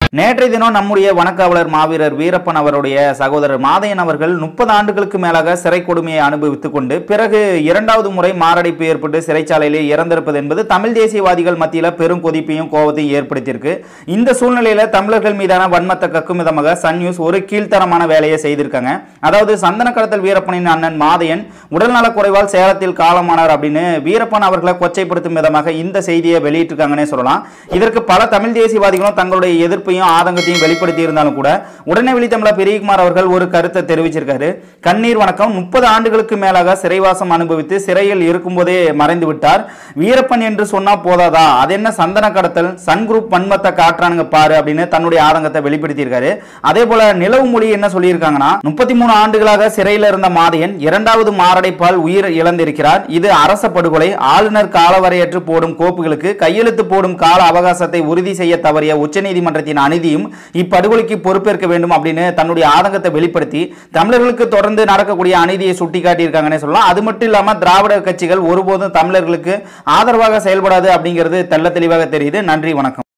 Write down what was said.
நேற்றைய தினம் நம்முடைய வனக்காவலர் மாவீரர் வீரப்பன் அவருடைய சகோதரர் மாதையன் அவர்கள் முப்பது ஆண்டுகளுக்கு மேலாக சிறை கொடுமையை அனுபவித்துக் கொண்டு பிறகு இரண்டாவது முறை மாரடைப்பு ஏற்பட்டு சிறைச்சாலையிலே இறந்திருப்பது என்பது தமிழ் தேசியவாதிகள் மத்தியில் பெரும் கொதிப்பையும் கோபத்தையும் ஏற்படுத்தியிருக்கு இந்த சூழ்நிலையில தமிழர்கள் மீதான வன்மத்தை கக்கும் விதமாக சன் நியூஸ் ஒரு கீழ்த்தரமான வேலையை செய்திருக்காங்க அதாவது சந்தன கடத்தல் வீரப்பனின் அண்ணன் மாதையன் உடல்நலக் குறைவால் சேலத்தில் காலமானார் அப்படின்னு வீரப்பன் அவர்களை கொச்சைப்படுத்தும் விதமாக இந்த செய்தியை வெளியிட்டிருக்காங்கன்னே சொல்லலாம் இதற்கு பல தமிழ் தேசியவாதிகளும் தங்களுடைய எதிர்ப்பையும் ஆதங்கத்தையும் வெளிப்படுத்தி இருந்தாலும் கூட உடனே வெளித்தமிழ பெரியகுமார் அவர்கள் ஒரு கருத்தை தெரிவிச்சிருக்காரு கண்ணீர் வணக்கம் முப்பது ஆண்டுகளுக்கு மேலாக சிறைவாசம் அனுபவித்து சிறையில் இருக்கும்போதே மறைந்து விட்டார் வீரப்பன் என்று சொன்னா போதாதா அது என்ன சந்தன கடத்தல் சன் குரூப் வன்மத்தை காட்டுறானுங்க பாரு அப்படின்னு தன்னுடைய ஆதங்கத்தை வெளிப்படுத்தியிருக்காரு அதே போல நிலவு மொழி என்ன சொல்லியிருக்காங்கன்னா முப்பத்தி மூணு ஆண்டுகளாக சிறையில் இருந்த மாதையன் இரண்டாவது மாரடைப்பால் உயிர் இழந்திருக்கிறார் இது அரச படுகொலை ஆளுநர் காலவரையற்று போடும் கோப்புகளுக்கு கையெழுத்து போடும் கால அவகாசத்தை உறுதி செய்ய தவறிய உச்சநீதிமன்றத்தின் அநீதியும் இப்படுகொலைக்கு பொறுப்பேற்க வேண்டும் அப்படின்னு தன்னுடைய ஆதங்கத்தை வெளிப்படுத்தி தமிழர்களுக்கு தொடர்ந்து நடக்கக்கூடிய அநீதியை சுட்டிக்காட்டியிருக்காங்கன்னே சொல்லலாம் அது மட்டும் இல்லாம திராவிட கட்சிகள் ஒருபோதும் தமிழர்களுக்கு ஆதரவாக செயல்படாது அப்படிங்கிறது தெள்ள தெளிவாக தெரியுது நன்றி வணக்கம்